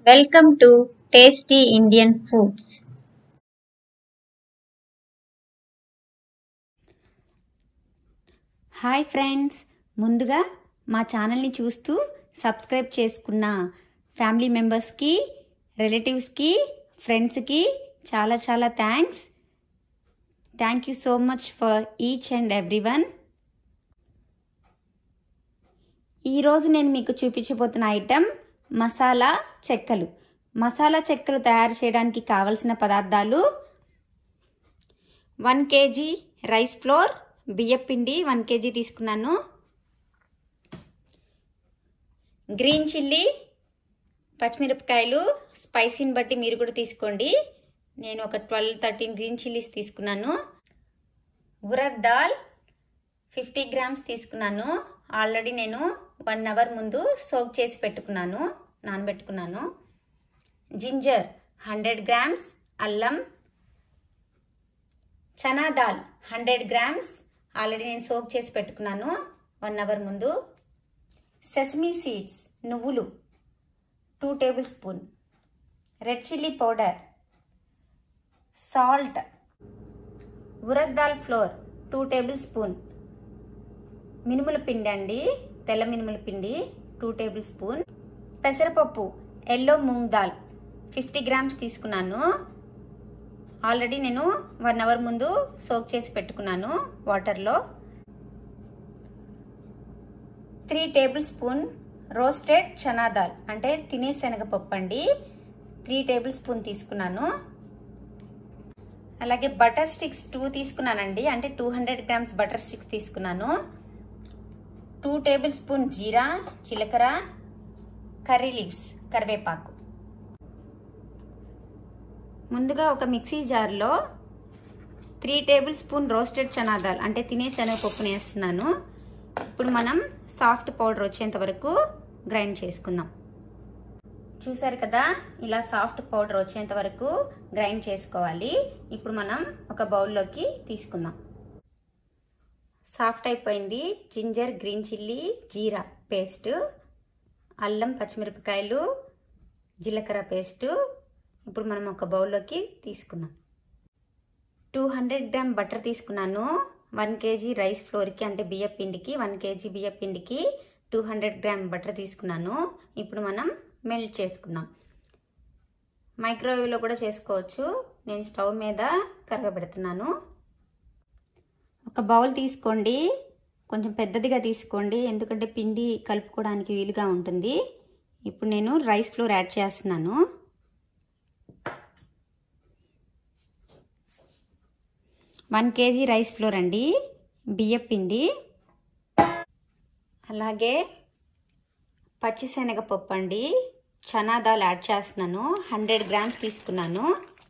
Welcome to Tasty Indian Foods. Hi friends ముందుగా మా ఛానల్ని చూస్తూ సబ్స్క్రైబ్ చేసుకున్న ఫ్యామిలీ మెంబర్స్కి రిలేటివ్స్కి ఫ్రెండ్స్కి చాలా చాలా thanks thank you so much for each and every one ఈరోజు నేను మీకు చూపించబోతున్న ఐటెం మసాలా చెక్కలు మసాలా చెక్కలు తయారు చేయడానికి కావలసిన పదార్థాలు వన్ కేజీ రైస్ ఫ్లోర్ బియ్యపిండి వన్ కేజీ తీసుకున్నాను గ్రీన్ చిల్లీ పచ్చిమిరపకాయలు స్పైసీని బట్టి మీరు కూడా తీసుకోండి నేను ఒక ట్వెల్వ్ థర్టీన్ గ్రీన్ చిల్లీస్ తీసుకున్నాను ఉరద్ దాల్ ఫిఫ్టీ గ్రామ్స్ తీసుకున్నాను ఆల్రెడీ నేను వన్ అవర్ ముందు సోక్ చేసి పెట్టుకున్నాను నానబెట్టుకున్నాను జింజర్ హండ్రెడ్ గ్రామ్స్ అల్లం chana dal hundred grams already నేను సోక్ చేసి పెట్టుకున్నాను వన్ అవర్ ముందు సెసమీ సీడ్స్ నువ్వులు two table tablespoon red chilli powder salt urad dal flour two table tablespoon మినుముల పిండి అండి తెల్ల మినుముల పిండి టూ టేబుల్ స్పూన్ పెసరపప్పు yellow moong dal fifty grams తీసుకున్నాను ఆల్రెడీ నేను వన్ అవర్ ముందు సోక్ చేసి పెట్టుకున్నాను వాటర్లో three table spoon roasted chana dal అంటే తినే శనగపప్పు అండి త్రీ టేబుల్ స్పూన్ తీసుకున్నాను అలాగే బటర్ స్టిక్స్ టూ తీసుకున్నానండి అంటే two hundred grams butter sticks తీసుకున్నాను టూ టేబుల్ స్పూన్ జీరా జీలకర్ర కర్రీ లీవ్స్ కరివేపాకు ముందుగా ఒక మిక్సీ జార్లో three table spoon roasted chana dal అంటే తినే శనగపప్పుని వేస్తున్నాను ఇప్పుడు మనం సాఫ్ట్ పౌడర్ వచ్చేంత వరకు గ్రైండ్ చేసుకుందాం చూసారు కదా ఇలా సాఫ్ట్ పౌడర్ వచ్చేంత వరకు గ్రైండ్ చేసుకోవాలి ఇప్పుడు మనం ఒక బౌల్లోకి తీసుకుందాం సాఫ్ట్ అయిపోయింది ginger green chilli jeera paste అల్లం పచ్చిమిరపకాయలు జీలకర్ర పేస్టు ఇప్పుడు మనం ఒక బౌల్లోకి తీసుకుందాం టూ హండ్రెడ్ గ్రామ్ బటర్ తీసుకున్నాను వన్ కేజీ రైస్ ఫ్లోర్కి అంటే బియ్య పిండికి వన్ కేజీ బియ్య పిండికి టూ హండ్రెడ్ గ్రామ్ బటర్ తీసుకున్నాను ఇప్పుడు మనం మెల్ట్ చేసుకుందాం మైక్రోవేవ్లో కూడా చేసుకోవచ్చు నేను స్టవ్ మీద కరగబెడుతున్నాను ఒక బౌల్ తీసుకోండి కొంచెం పెద్దదిగా తీసుకోండి ఎందుకంటే పిండి కలుపుకోవడానికి వీలుగా ఉంటుంది ఇప్పుడు నేను రైస్ ఫ్లోర్ యాడ్ చేస్తున్నాను వన్ కేజీ రైస్ ఫ్లోర్ అండి బియ్య పిండి అలాగే పచ్చిశనగపప్పు అండి చనా దాల్ యాడ్ చేస్తున్నాను హండ్రెడ్ గ్రామ్స్ తీసుకున్నాను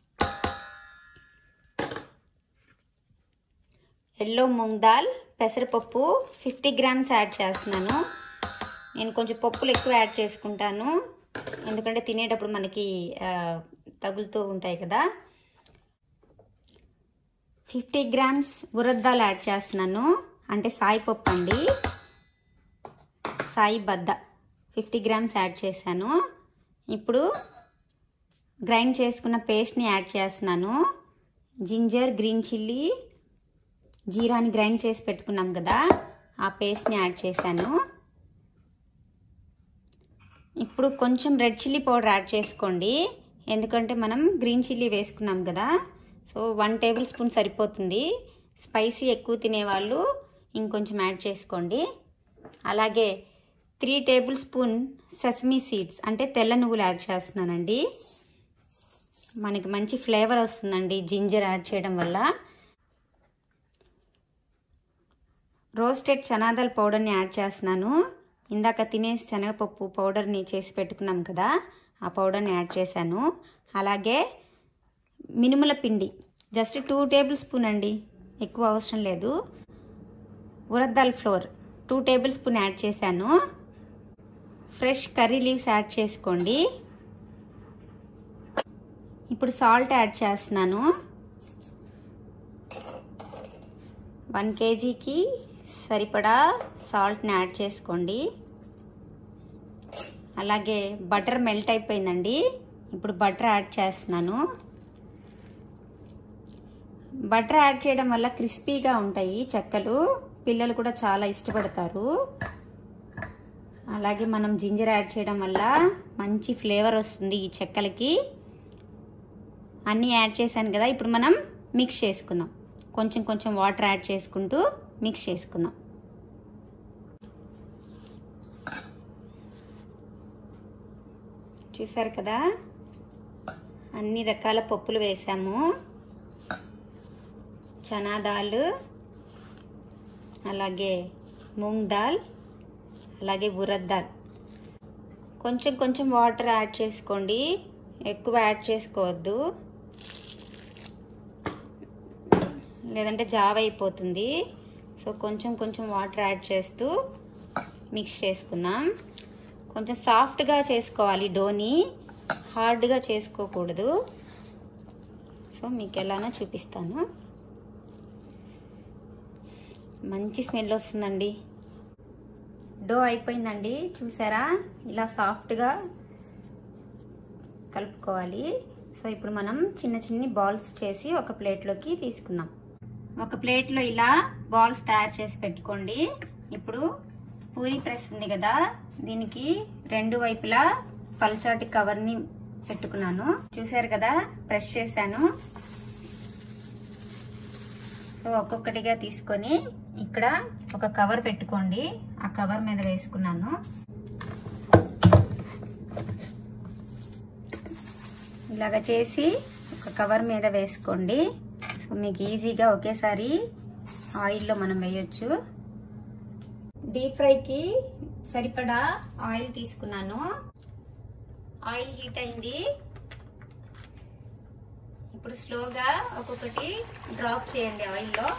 ఎల్లో మూంగ్ దాల్ పెసరపప్పు ఫిఫ్టీ గ్రామ్స్ యాడ్ చేస్తున్నాను నేను కొంచెం పప్పులు ఎక్కువ యాడ్ చేసుకుంటాను ఎందుకంటే తినేటప్పుడు మనకి తగులుతూ ఉంటాయి కదా ఫిఫ్టీ గ్రామ్స్ ఉరద్దాలు యాడ్ చేస్తున్నాను అంటే సాయి పప్పు అండి సాయి బద్ద ఫిఫ్టీ గ్రామ్స్ యాడ్ చేశాను ఇప్పుడు గ్రైండ్ చేసుకున్న పేస్ట్ని యాడ్ చేస్తున్నాను జింజర్ గ్రీన్ చిల్లీ జీరాని గ్రైండ్ చేసి పెట్టుకున్నాం కదా ఆ పేస్ట్ని యాడ్ చేశాను ఇప్పుడు కొంచెం రెడ్ చిల్లీ పౌడర్ యాడ్ చేసుకోండి ఎందుకంటే మనం గ్రీన్ చిల్లీ వేసుకున్నాం కదా సో వన్ టేబుల్ స్పూన్ సరిపోతుంది స్పైసీ ఎక్కువ తినేవాళ్ళు ఇంకొంచెం యాడ్ చేసుకోండి అలాగే three table spoon sesame seeds అంటే తెల్ల నువ్వులు యాడ్ చేస్తున్నానండి మనకి మంచి ఫ్లేవర్ వస్తుందండి జింజర్ యాడ్ చేయడం వల్ల రోస్టెడ్ చనాదాల్ పౌడర్ని యాడ్ చేస్తున్నాను ఇందాక తినేసి శనగపప్పు పౌడర్ని చేసి పెట్టుకున్నాం కదా ఆ పౌడర్ని యాడ్ చేశాను అలాగే మినుముల పిండి జస్ట్ టూ టేబుల్ స్పూన్ అండి ఎక్కువ అవసరం లేదు urad dal flour two table tablespoon add చేశాను ఫ్రెష్ కర్రీ లీవ్స్ యాడ్ చేసుకోండి ఇప్పుడు సాల్ట్ యాడ్ చేస్తున్నాను వన్ కేజీకి సరిపడా సాల్ట్ని యాడ్ చేసుకోండి అలాగే బటర్ మెల్ట్ అయిపోయిందండి ఇప్పుడు బటర్ యాడ్ చేస్తున్నాను బటర్ యాడ్ చేయడం వల్ల క్రిస్పీగా ఉంటాయి చెక్కలు పిల్లలు కూడా చాలా ఇష్టపడతారు అలాగే మనం జింజర్ యాడ్ చేయడం వల్ల మంచి ఫ్లేవర్ వస్తుంది ఈ చెక్కలకి అన్నీ యాడ్ చేశాను కదా ఇప్పుడు మనం మిక్స్ చేసుకుందాం కొంచెం కొంచెం వాటర్ యాడ్ చేసుకుంటూ మిక్స్ చేసుకుందాం చూసారు కదా అన్ని రకాల పప్పులు వేసాము చనా దాల్ అలాగే మూంగ్ దాల్ అలాగే ఉరద్ దాల్ కొంచెం కొంచెం వాటర్ యాడ్ చేసుకోండి ఎక్కువ యాడ్ చేసుకోవద్దు లేదంటే జావ అయిపోతుంది సో కొంచెం కొంచెం వాటర్ యాడ్ చేస్తూ మిక్స్ చేసుకుందాం కొంచెం సాఫ్ట్గా చేసుకోవాలి డోని హార్డ్గా చేసుకోకూడదు సో మీకు ఎలానో చూపిస్తాను మంచి స్మెల్ వస్తుందండి డో అయిపోయిందండి చూసారా ఇలా సాఫ్ట్గా కలుపుకోవాలి సో ఇప్పుడు మనం చిన్న చిన్ని బాల్స్ చేసి ఒక ప్లేట్లోకి తీసుకుందాం ఒక ప్లేట్లో ఇలా బాల్స్ తయారు చేసి పెట్టుకోండి ఇప్పుడు పూరి ప్రెస్ ఉంది కదా దీనికి రెండు వైపులా పల్చాటి కవర్ని పెట్టుకున్నాను చూసారు కదా ప్రెస్ చేశాను సో ఒక్కొక్కటిగా తీసుకొని ఇక్కడ ఒక కవర్ పెట్టుకోండి ఆ కవర్ మీద వేసుకున్నాను ఇలాగ చేసి ఒక కవర్ మీద వేసుకోండి సో మీకు ఈజీగా ఒకేసారి ఆయిల్లో మనం వేయొచ్చు డీప్ ఫ్రైకి సరిపడా ఆయిల్ తీసుకున్నాను ఆయిల్ హీట్ అయింది ఇప్పుడు స్లోగా ఒక్కొక్కటి డ్రాప్ చేయండి ఆయిల్లో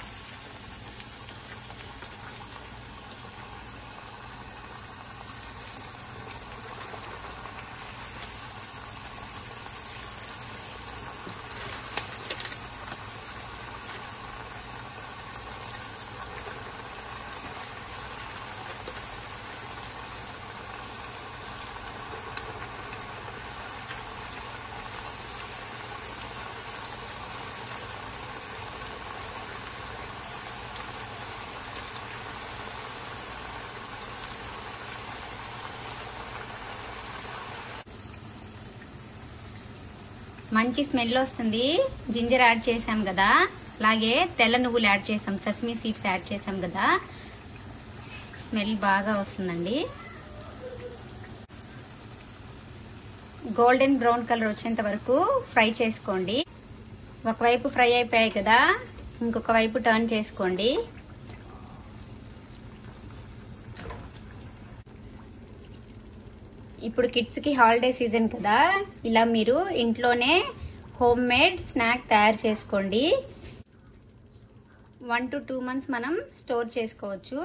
మంచి స్మెల్ వస్తుంది జింజర్ యాడ్ చేసాం కదా అలాగే తెల్ల నువ్వులు యాడ్ చేసాం సస్మీ సీడ్స్ యాడ్ చేసాం కదా స్మెల్ బాగా వస్తుందండి గోల్డెన్ బ్రౌన్ కలర్ వచ్చేంత వరకు ఫ్రై చేసుకోండి ఒకవైపు ఫ్రై అయిపోయాయి కదా ఇంకొక వైపు టర్న్ చేసుకోండి ఇప్పుడు కిడ్స్కి హాలిడే సీజన్ కదా ఇలా మీరు ఇంట్లోనే హోమ్ మేడ్ స్నాక్ తయారు చేసుకోండి వన్ టు టూ మంత్స్ మనం స్టోర్ చేసుకోవచ్చు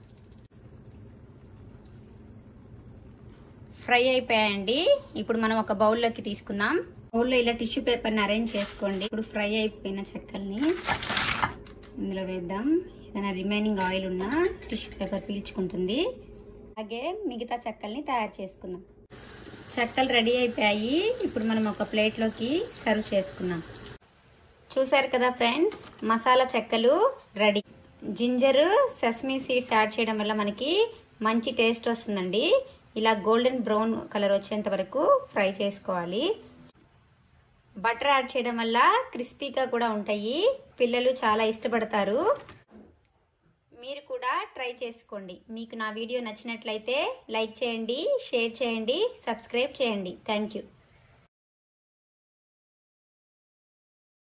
ఫ్రై అయిపోయాయండి ఇప్పుడు మనం ఒక బౌల్లోకి తీసుకుందాం బౌల్లో ఇలా టిష్యూ పేపర్ని అరేంజ్ చేసుకోండి ఇప్పుడు ఫ్రై అయిపోయిన చెక్కల్ని ఇందులో వేద్దాం ఏదైనా రిమైనింగ్ ఆయిల్ ఉన్న టిష్యూ పేపర్ పీల్చుకుంటుంది అలాగే మిగతా చెక్కల్ని తయారు చేసుకుందాం చెక్కలు రెడీ అయిపోయాయి ఇప్పుడు మనం ఒక ప్లేట్లోకి సర్వ్ చేసుకుందాం చూసారు కదా ఫ్రెండ్స్ మసాలా చెక్కలు ready ginger sesame seeds add చేయడం వల్ల మనకి మంచి టేస్ట్ వస్తుందండి ఇలా గోల్డెన్ బ్రౌన్ కలర్ వచ్చేంత వరకు ఫ్రై చేసుకోవాలి బటర్ యాడ్ చేయడం వల్ల క్రిస్పీగా కూడా ఉంటాయి పిల్లలు చాలా ఇష్టపడతారు మీరు కూడా ట్రై చేసుకోండి మీకు నా వీడియో నచ్చినట్లయితే లైక్ చేయండి షేర్ చేయండి సబ్స్క్రైబ్ చేయండి థ్యాంక్ యూ